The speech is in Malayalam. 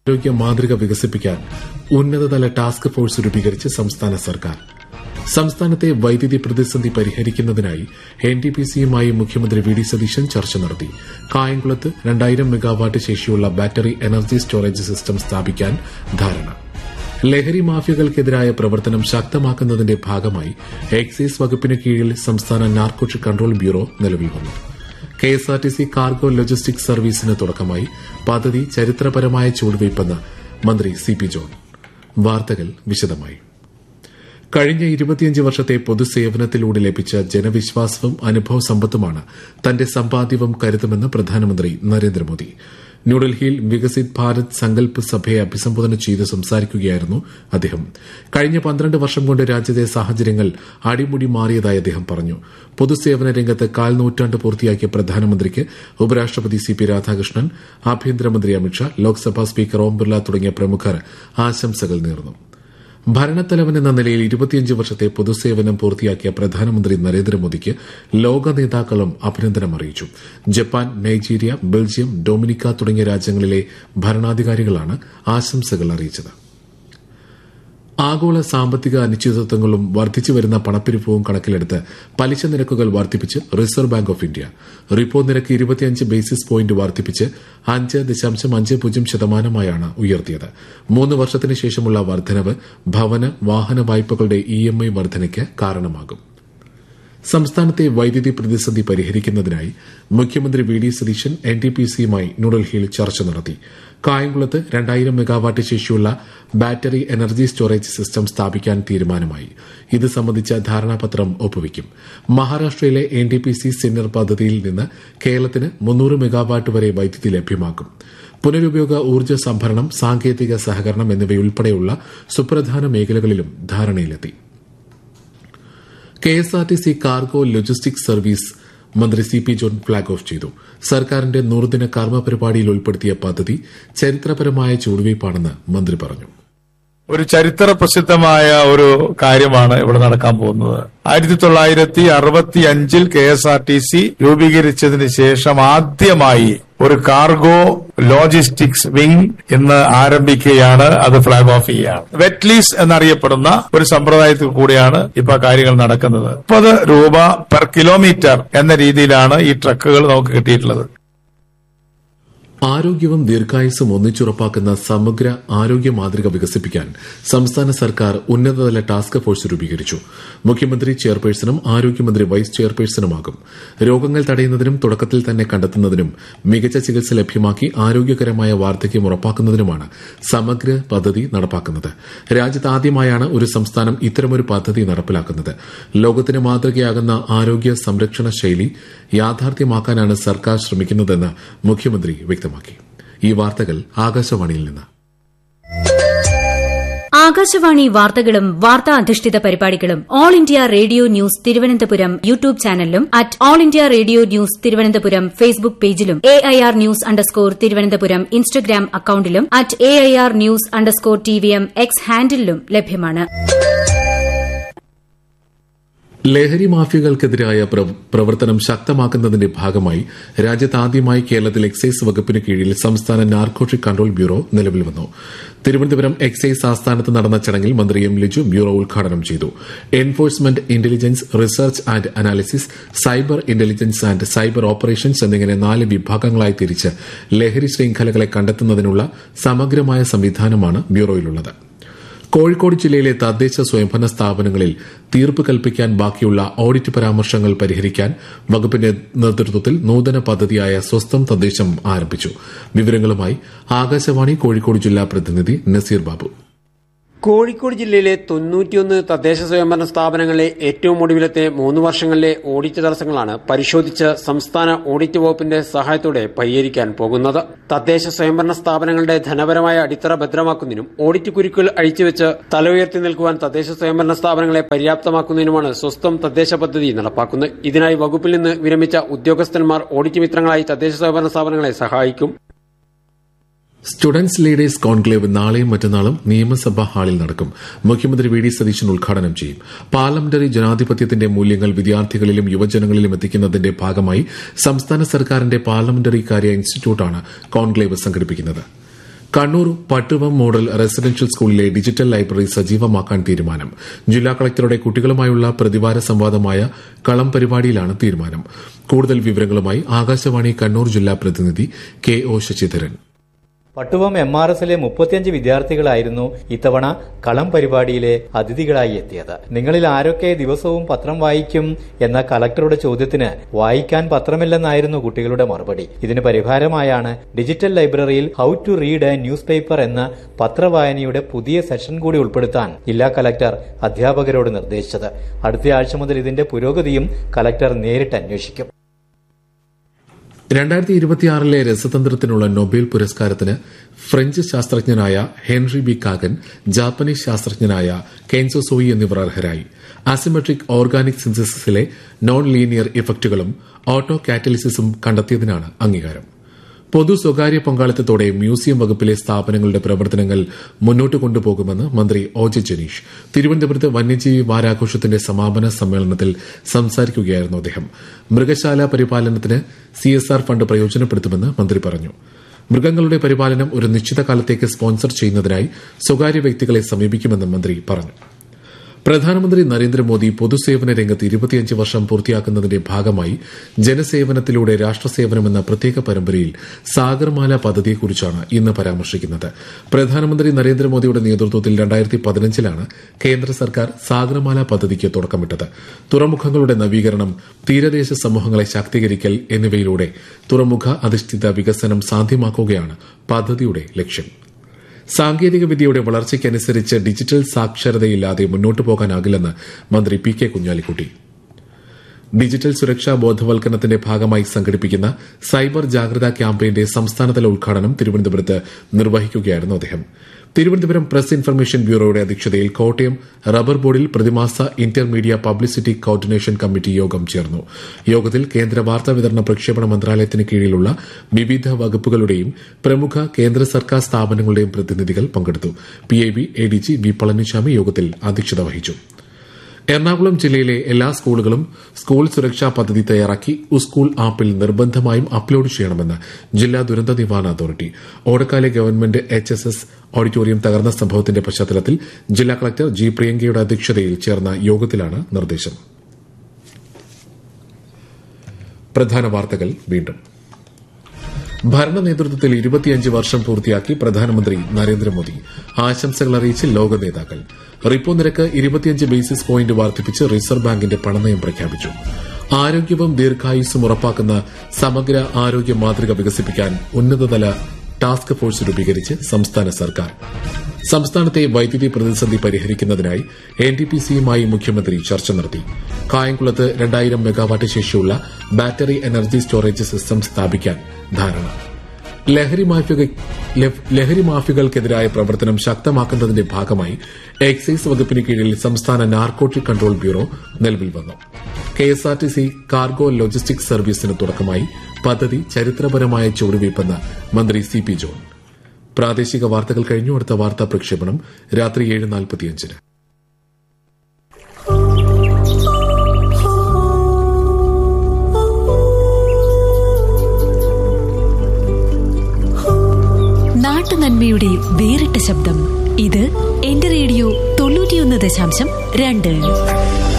ആരോഗ്യ മാതൃക വികസിപ്പിക്കാൻ ഉന്നതതല ടാസ്ക് ഫോഴ്സ് രൂപീകരിച്ച് സംസ്ഥാന സർക്കാർ സംസ്ഥാനത്തെ വൈദ്യുതി പ്രതിസന്ധി പരിഹരിക്കുന്നതിനായി എൻ ടി പി സിയുമായി മുഖ്യമന്ത്രി വി ഡി സതീശൻ ചർച്ച നടത്തി കായംകുളത്ത് രണ്ടായിരം മെഗാവാട്ട് ശേഷിയുള്ള ബാറ്ററി എനർജി സ്റ്റോറേജ് സിസ്റ്റം സ്ഥാപിക്കാൻ ധാരണ ലഹരി മാഫിയകൾക്കെതിരായ പ്രവർത്തനം ശക്തമാക്കുന്നതിന്റെ ഭാഗമായി എക്സൈസ് വകുപ്പിന് കീഴിൽ സംസ്ഥാന നാർക്കോട്ടിക് കൺട്രോൾ ബ്യൂറോ നിലവിൽ വന്നു കെഎസ്ആർടിസി കാർഗോ ലോജിസ്റ്റിക് സർവീസിന് തുടക്കമായി പദ്ധതി ചരിത്രപരമായ ചുവടുവയ്പെന്ന് മന്ത്രി സി പി ജോൺ വാർത്തകൾ വിശദമായി കഴിഞ്ഞ ഇരുപത്തിയഞ്ച് വർഷത്തെ പൊതുസേവനത്തിലൂടെ ലഭിച്ച ജനവിശ്വാസവും അനുഭവ സമ്പത്തുമാണ് തന്റെ സമ്പാദ്യവും കരുതുമെന്ന് പ്രധാനമന്ത്രി നരേന്ദ്രമോദി ന്യൂഡൽഹിയിൽ വികസിത് ഭാരത് സങ്കല്പ് സഭയെ അഭിസംബോധന ചെയ്ത് സംസാരിക്കുകയായിരുന്നു അദ്ദേഹം കഴിഞ്ഞ പന്ത്രണ്ട് വർഷം കൊണ്ട് രാജ്യത്തെ സാഹചര്യങ്ങൾ അടിമുടി മാറിയതായി അദ്ദേഹം പറഞ്ഞു പൊതുസേവന രംഗത്ത് കാൽ നൂറ്റാണ്ട് പൂർത്തിയാക്കിയ പ്രധാനമന്ത്രിക്ക് ഉപരാഷ്ട്രപതി സി പി രാധാകൃഷ്ണൻ ആഭ്യന്തരമന്ത്രി അമിത്ഷാ ലോക്സഭാ സ്പീക്കർ ഓം ബിർല തുടങ്ങിയ പ്രമുഖർ ആശംസകൾ നേർന്നു ഭരണത്തലവൻ എന്ന നിലയിൽ ഇരുപത്തിയഞ്ച് വർഷത്തെ പൊതുസേവനം പൂർത്തിയാക്കിയ പ്രധാനമന്ത്രി നരേന്ദ്രമോദിക്ക് ലോക നേതാക്കളും അഭിനന്ദനം അറിയിച്ചു ജപ്പാൻ നൈജീരിയ ബെൽജിയം ഡൊമിനിക്ക തുടങ്ങിയ രാജ്യങ്ങളിലെ ഭരണാധികാരികളാണ് ആശംസകൾ അറിയിച്ചത് ആഗോള സാമ്പത്തിക അനിശ്ചിതത്വങ്ങളും വർദ്ധിച്ചുവരുന്ന പണപ്പെരുപ്പവും കണക്കിലെടുത്ത് പലിശ നിരക്കുകൾ വർദ്ധിപ്പിച്ച് Reserve Bank of India repo നിരക്ക് ഇരുപത്തിയഞ്ച് ബേസിസ് പോയിന്റ് വർദ്ധിപ്പിച്ച് അഞ്ച് ദശാംശം അഞ്ച് പൂജ്യം ശതമാനമായാണ് ഉയർത്തിയത് മൂന്ന് വർഷത്തിന് ശേഷമുള്ള വർധനവ് ഭവന വാഹന വായ്പകളുടെ ഇ എം ഐ വർധനയ്ക്ക് കാരണമാകും സംസ്ഥാനത്തെ വൈദ്യുതി പ്രതിസന്ധി പരിഹരിക്കുന്നതിനായി മുഖ്യമന്ത്രി V D Satheesan N T P സിയുമായി ന്യൂഡൽഹിയിൽ ചർച്ച നടത്തി കായംകുളത്ത് രണ്ടായിരം മെഗാവാട്ട് ശേഷിയുള്ള ബാറ്ററി എനർജി സ്റ്റോറേജ് സിസ്റ്റം സ്ഥാപിക്കാൻ തീരുമാനമായി ഇത് സംബന്ധിച്ച ധാരണാപത്രം ഒപ്പുവയ്ക്കും മഹാരാഷ്ട്രയിലെ N T P C Sinnar പദ്ധതിയിൽ നിന്ന് കേരളത്തിന് മുന്നൂറ് മെഗാവാട്ട് വരെ വൈദ്യുതി ലഭ്യമാക്കും പുനരുപയോഗ ഊർജ്ജ സംഭരണം സാങ്കേതിക സഹകരണം എന്നിവയുൾപ്പെടെയുള്ള സുപ്രധാന മേഖലകളിലും ധാരണയിലെത്തി കെഎസ്ആർടിസി കാർഗോ ലോജിസ്റ്റിക് സർവീസ് മന്ത്രി C P John flag off ചെയ്തു സർക്കാരിന്റെ നൂറുദിന കർമ്മ പരിപാടിയിൽ ഉൾപ്പെടുത്തിയ പദ്ധതി ചരിത്രപരമായ ചുവടുവയ്പാണെന്ന് മന്ത്രി പറഞ്ഞു ഒരു ചരിത്ര പ്രസിദ്ധമായ ഒരു കാര്യമാണ് ഇവിടെ നടക്കാൻ പോകുന്നത് ആയിരത്തി തൊള്ളായിരത്തി അറുപത്തി അഞ്ചിൽ K S R T C രൂപീകരിച്ചതിന് ശേഷം ആദ്യമായി ഒരു കാർഗോ ലോജിസ്റ്റിക്സ് വിംഗ് ഇന്ന് ആരംഭിക്കുകയാണ് അത് ഫ്ളാഗ് ഓഫ് ചെയ്യുകയാണ് വെറ്റ് ലീസ് എന്നറിയപ്പെടുന്ന ഒരു സമ്പ്രദായത്തിൽ കൂടിയാണ് ഇപ്പൊ കാര്യങ്ങൾ നടക്കുന്നത് മുപ്പത് രൂപ പെർ കിലോമീറ്റർ എന്ന രീതിയിലാണ് ഈ ട്രക്കുകൾ നമുക്ക് കിട്ടിയിട്ടുള്ളത് ആരോഗ്യവും ദീർഘായുസ്സും ഒന്നിച്ചുറപ്പാക്കുന്ന സമഗ്ര ആരോഗ്യ മാതൃക വികസിപ്പിക്കാൻ സംസ്ഥാന സർക്കാർ ഉന്നതതല ടാസ്ക് ഫോഴ്സ് രൂപീകരിച്ചു മുഖ്യമന്ത്രി ചെയർപേഴ്സണും ആരോഗ്യമന്ത്രി വൈസ് ചെയർപേഴ്സണുമാകും രോഗങ്ങൾ തടയുന്നതിനും തുടക്കത്തിൽ തന്നെ കണ്ടെത്തുന്നതിനും മികച്ച ചികിത്സ ലഭ്യമാക്കി ആരോഗ്യകരമായ വാർദ്ധക്യം ഉറപ്പാക്കുന്നതിനുമാണ് സമഗ്ര പദ്ധതി നടപ്പാക്കുന്നത് രാജ്യത്ത് ആദ്യമായാണ് ഒരു സംസ്ഥാനം ഇത്തരമൊരു പദ്ധതി നടപ്പിലാക്കുന്നത് ലോകത്തിന് മാതൃകയാകുന്ന ആരോഗ്യ സംരക്ഷണ ശൈലി യാഥാർത്ഥ്യമാക്കാനാണ് സർക്കാർ ശ്രമിക്കുന്നതെന്ന് മുഖ്യമന്ത്രി വ്യക്തമാക്കി ഈ വാർത്തകൾ ആകാശവാണിയിൽ നിന്ന് ആകാശവാണി വാർത്തകളും വാർത്താ അധിഷ്ഠിത പരിപാടികളും All India Radio news Thiruvananthapuram YouTube ചാനലിലും at All India Radio news Thiruvananthapuram Facebook പേജിലും A I R news underscore Thiruvananthapuram Instagram അക്കൌണ്ടിലും at A I R news underscore T V M X ഹാൻഡിലും ലഭ്യമാണ് ലഹരി മാഫിയകൾക്കെതിരായ പ്രവർത്തനം ശക്തമാക്കുന്നതിന്റെ ഭാഗമായി രാജ്യത്ത് ആദ്യമായി കേരളത്തിൽ എക്സൈസ് വകുപ്പിന് കീഴിൽ സംസ്ഥാന നാർക്കോട്ടിക് കൺട്രോൾ ബ്യൂറോ നിലവിൽ വന്നു തിരുവനന്തപുരം എക്സൈസ് ആസ്ഥാനത്ത് നടന്ന ചടങ്ങിൽ മന്ത്രി എം ലിജു ബ്യൂറോ ഉദ്ഘാടനം ചെയ്തു enforcement intelligence research and analysis cyber intelligence and cyber operations എന്നിങ്ങനെ നാല് വിഭാഗങ്ങളായി തിരിച്ച് ലഹരി ശൃംഖലകളെ കണ്ടെത്തുന്നതിനുള്ള സമഗ്രമായ സംവിധാനമാണ് ബ്യൂറോയിലുള്ളത് കോഴിക്കോട് ജില്ലയിലെ തദ്ദേശ സ്വയംഭരണ സ്ഥാപനങ്ങളിൽ തീർപ്പ് കൽപ്പിക്കാൻ ബാക്കിയുള്ള ഓഡിറ്റ് പരാമർശങ്ങൾ പരിഹരിക്കാൻ വകുപ്പിന്റെ നേതൃത്വത്തിൽ നൂതന പദ്ധതിയായ സ്വസ്ഥം തദ്ദേശം ആരംഭിച്ചു വിവരങ്ങളുമായി ആകാശവാണി കോഴിക്കോട് ജില്ലാ പ്രതിനിധി നസീർ ബാബു കോഴിക്കോട് ജില്ലയിലെ തൊണ്ണൂറ്റിയൊന്ന് തദ്ദേശ സ്വയംഭരണ സ്ഥാപനങ്ങളിലെ ഏറ്റവും ഒടുവിലത്തെ മൂന്ന് വർഷങ്ങളിലെ ഓഡിറ്റ് തടസ്സങ്ങളാണ് പരിശോധിച്ച് സംസ്ഥാന ഓഡിറ്റ് വകുപ്പിന്റെ സഹായത്തോടെ പരിഹരിക്കാൻ പോകുന്നത് തദ്ദേശ സ്വയംഭരണ സ്ഥാപനങ്ങളുടെ ധനപരമായ അടിത്തറ ഭദ്രമാക്കുന്നതിനും ഓഡിറ്റ് കുരുക്കുകൾ അഴിച്ചുവെച്ച് തല ഉയർത്തി നിൽക്കുവാൻ തദ്ദേശ സ്വയംഭരണ സ്ഥാപനങ്ങളെ പര്യാപ്തമാക്കുന്നതിനുമാണ് സ്വസ്ഥം തദ്ദേശ പദ്ധതി നടപ്പാക്കുന്നത് ഇതിനായി വകുപ്പിൽ നിന്ന് വിരമിച്ച ഉദ്യോഗസ്ഥന്മാർ ഓഡിറ്റ് മിത്രങ്ങളായി തദ്ദേശ സ്വയംഭരണ സ്ഥാപനങ്ങളെ സഹായിക്കും സ്റ്റുഡൻസ് ലീഡേഴ്സ് കോൺക്ലേവ് നാളെയും മറ്റന്നാളും നിയമസഭാ ഹാളിൽ നടക്കും മുഖ്യമന്ത്രി വി ഡി സതീശൻ ഉദ്ഘാടനം ചെയ്യും പാർലമെന്ററി ജനാധിപത്യത്തിന്റെ മൂല്യങ്ങൾ വിദ്യാർത്ഥികളിലും യുവജനങ്ങളിലും എത്തിക്കുന്നതിന്റെ ഭാഗമായി സംസ്ഥാന സർക്കാരിന്റെ പാർലമെന്ററി കാര്യ ഇൻസ്റ്റിറ്റ്യൂട്ടാണ് കോൺക്ലേവ് സംഘടിപ്പിക്കുന്നത് കണ്ണൂർ പട്ടുവം മോഡൽ റെസിഡൻഷ്യൽ സ്കൂളിലെ ഡിജിറ്റൽ ലൈബ്രറി സജീവമാക്കാൻ തീരുമാനം ജില്ലാ കളക്ടറുടെ കുട്ടികളുമായുള്ള പ്രതിവാര സംവാദമായ കളം പരിപാടിയിലാണ് തീരുമാനം കൂടുതൽ വിവരങ്ങളുമായി ആകാശവാണി കണ്ണൂർ ജില്ലാ പ്രതിനിധി K O Sasidharan Pattuvam M R എസിലെ മുപ്പത്തിയഞ്ച് വിദ്യാർത്ഥികളായിരുന്നു ഇത്തവണ കളം പരിപാടിയിലെ അതിഥികളായി എത്തിയത് നിങ്ങളിൽ ആരൊക്കെ ദിവസവും പത്രം വായിക്കും എന്ന കലക്ടറുടെ ചോദ്യത്തിന് വായിക്കാൻ പത്രമില്ലെന്നായിരുന്നു കുട്ടികളുടെ മറുപടി ഇതിന് പരിഹാരമായാണ് ഡിജിറ്റൽ ലൈബ്രറിയിൽ how to read a newspaper എന്ന പത്രവായനയുടെ പുതിയ സെഷൻ കൂടി ഉൾപ്പെടുത്താൻ ജില്ലാ കലക്ടർ അധ്യാപകരോട് നിർദ്ദേശിച്ചത് അടുത്തയാഴ്ച മുതൽ ഇതിന്റെ പുരോഗതിയും കലക്ടർ നേരിട്ട് അന്വേഷിക്കും രണ്ടായിരത്തി ഇരുപത്തിയാറിലെ രസതന്ത്രത്തിനുള്ള നൊബേൽ പുരസ്കാരത്തിന് ഫ്രഞ്ച് ശാസ്ത്രജ്ഞനായ ഹെൻറി ബി കാഗൻ ജാപ്പനീസ് ശാസ്ത്രജ്ഞനായ കെൻസോ സോയി എന്നിവർ അർഹരായി അസിമെട്രിക് ഓർഗാനിക് സിന്തസിസിലെ നോൺ ലീനിയർ ഇഫക്റ്റുകളും ഓട്ടോ കാറ്റലിസിസും കണ്ടെത്തിയതിനാണ് അംഗീകാരം പൊതു സ്വകാര്യ പങ്കാളിത്തത്തോടെ മ്യൂസിയം വകുപ്പിലെ സ്ഥാപനങ്ങളുടെ പ്രവർത്തനങ്ങൾ മുന്നോട്ട് കൊണ്ടുപോകുമെന്ന് മന്ത്രി ഒ ജെ ജനീഷ് തിരുവനന്തപുരത്ത് വന്യജീവി വാരാഘോഷത്തിന്റെ സമാപന സമ്മേളനത്തിൽ സംസാരിക്കുകയായിരുന്നു അദ്ദേഹം മൃഗശാല പരിപാലനത്തിന് സിഎസ്ആർ ഫണ്ട് പ്രയോജനപ്പെടുത്തുമെന്ന് മന്ത്രി പറഞ്ഞു മൃഗങ്ങളുടെ പരിപാലനം ഒരു നിശ്ചിത കാലത്തേക്ക് സ്പോൺസർ ചെയ്യുന്നതിനായി സ്വകാര്യ വ്യക്തികളെ സമീപിക്കുമെന്നും മന്ത്രി പറഞ്ഞു പ്രധാനമന്ത്രി നരേന്ദ്രമോദി പൊതുസേവന രംഗത്ത് ഇരുപത്തിയഞ്ച് വർഷം പൂർത്തിയാക്കുന്നതിന്റെ ഭാഗമായി ജനസേവനത്തിലൂടെ രാഷ്ട്രസേവനമെന്ന പ്രത്യേക പരമ്പരയിൽ സാഗർമാല പദ്ധതിയെക്കുറിച്ചാണ് ഇന്ന് പരാമർശിക്കുന്നത് പ്രധാനമന്ത്രി നരേന്ദ്രമോദിയുടെ നേതൃത്വത്തിൽ രണ്ടായിരത്തി പതിനഞ്ചിലാണ് കേന്ദ്ര സർക്കാർ സാഗർമാല പദ്ധതിക്ക് തുടക്കമിട്ടത് തുറമുഖങ്ങളുടെ നവീകരണം തീരദേശ സമൂഹങ്ങളെ ശാക്തീകരിക്കൽ എന്നിവയിലൂടെ തുറമുഖ അധിഷ്ഠിത വികസനം സാധ്യമാക്കുകയാണ് പദ്ധതിയുടെ ലക്ഷ്യം സാങ്കേതിക വിദ്യയുടെ വളർച്ചയ്ക്കനുസരിച്ച് ഡിജിറ്റൽ സാക്ഷരതയില്ലാതെ മുന്നോട്ടു പോകാനാകില്ലെന്ന് മന്ത്രി പി കെ കുഞ്ഞാലിക്കുട്ടി ഡിജിറ്റൽ സുരക്ഷാ ബോധവൽക്കരണത്തിന്റെ ഭാഗമായി സംഘടിപ്പിക്കുന്ന സൈബർ ജാഗ്രതാ ക്യാമ്പയിന്റെ സംസ്ഥാനതല ഉദ്ഘാടനം തിരുവനന്തപുരത്ത് നിർവഹിക്കുകയായിരുന്നു അദ്ദേഹം തിരുവനന്തപുരം പ്രസ് ഇൻഫർമേഷൻ ബ്യൂറോയുടെ അധ്യക്ഷതയിൽ കോട്ടയം റബ്ബർ ബോർഡിൽ പ്രതിമാസ ഇന്റർമീഡിയ പബ്ലിസിറ്റി കോർഡിനേഷൻ കമ്മിറ്റി യോഗം ചേർന്നു യോഗത്തിൽ കേന്ദ്ര വാർത്താ വിതരണ പ്രക്ഷേപണ മന്ത്രാലയത്തിന് കീഴിലുള്ള വിവിധ വകുപ്പുകളുടെയും പ്രമുഖ കേന്ദ്ര സർക്കാർ സ്ഥാപനങ്ങളുടെയും പ്രതിനിധികൾ പങ്കെടുത്തു പിഐബി എഡിജി വി പളനിസ്വാമി യോഗത്തിൽ അധ്യക്ഷത വഹിച്ചു എറണാകുളം ജില്ലയിലെ എല്ലാ സ്കൂളുകളും സ്കൂൾ സുരക്ഷാ പദ്ധതി തയ്യാറാക്കി സ്കൂൾ ആപ്പിൽ നിർബന്ധമായും അപ്ലോഡ് ചെയ്യണമെന്ന് ജില്ലാ ദുരന്ത നിവാരണ authority Odakkali government H S S auditorium തകർന്ന സംഭവത്തിന്റെ പശ്ചാത്തലത്തിൽ ജില്ലാ കളക്ടർ ജി പ്രിയങ്കയുടെ അധ്യക്ഷതയിൽ ചേർന്ന യോഗത്തിലാണ് നിർദ്ദേശം പ്രധാന വാർത്തകൾ വീണ്ടും ഭരണ നേതൃത്വത്തിൽ ഇരുപത്തിയഞ്ച് വർഷം പൂർത്തിയാക്കി പ്രധാനമന്ത്രി നരേന്ദ്രമോദി ആശംസകൾ അറിയിച്ച് ലോക നേതാക്കൾ റിപ്പോ നിരക്ക് ഇരുപത്തിയഞ്ച് ബേസിസ് പോയിന്റ് വർദ്ധിപ്പിച്ച് റിസർവ് ബാങ്കിന്റെ പണനയം പ്രഖ്യാപിച്ചു ആരോഗ്യവും ദീർഘായുസ്സും ഉറപ്പാക്കുന്ന സമഗ്ര ആരോഗ്യ മാതൃക വികസിപ്പിക്കാൻ ഉന്നതതല ടാസ്ക് ഫോഴ്സ് രൂപീകരിച്ച് സംസ്ഥാന സർക്കാർ സംസ്ഥാനത്തെ വൈദ്യുതി പ്രതിസന്ധി പരിഹരിക്കുന്നതിനായി എൻ ടി പി സിയുമായി മുഖ്യമന്ത്രി ചർച്ച നടത്തി കായംകുളത്ത് രണ്ടായിരം മെഗാവാട്ട് ശേഷിയുള്ള ബാറ്ററി എനർജി സ്റ്റോറേജ് സിസ്റ്റം സ്ഥാപിക്കാൻ ധാരണ ലഹരി മാഫിയ- ലഫ്- ലഹരി മാഫിയകൾക്കെതിരായ പ്രവർത്തനം ശക്തമാക്കുന്നതിന്റെ ഭാഗമായി എക്സൈസ് വകുപ്പിന് കീഴിൽ സംസ്ഥാന നാർക്കോട്ടിക് കൺട്രോൾ ബ്യൂറോ നിലവിൽ വന്നു കെഎസ്ആർടിസി കാർഗോ ലോജിസ്റ്റിക്സ് സർവീസിന് തുടക്കമായി പദ്ധതി ചരിത്രപരമായ ചുവടുവയ്പ്പെന്ന് മന്ത്രി സി പി ജോൺ പ്രാദേശിക വാർത്തകൾ കഴിഞ്ഞു അടുത്ത വാർത്താ പ്രക്ഷേപണം രാത്രി ഏഴ് നാൽപ്പത്തിയഞ്ചിന് നാട്ടുനന്മയുടെ വേറിട്ട ശബ്ദം ഇത് എന്റെ റേഡിയോ തൊണ്ണൂറ്റിയൊന്ന് ദശാംശം രണ്ട്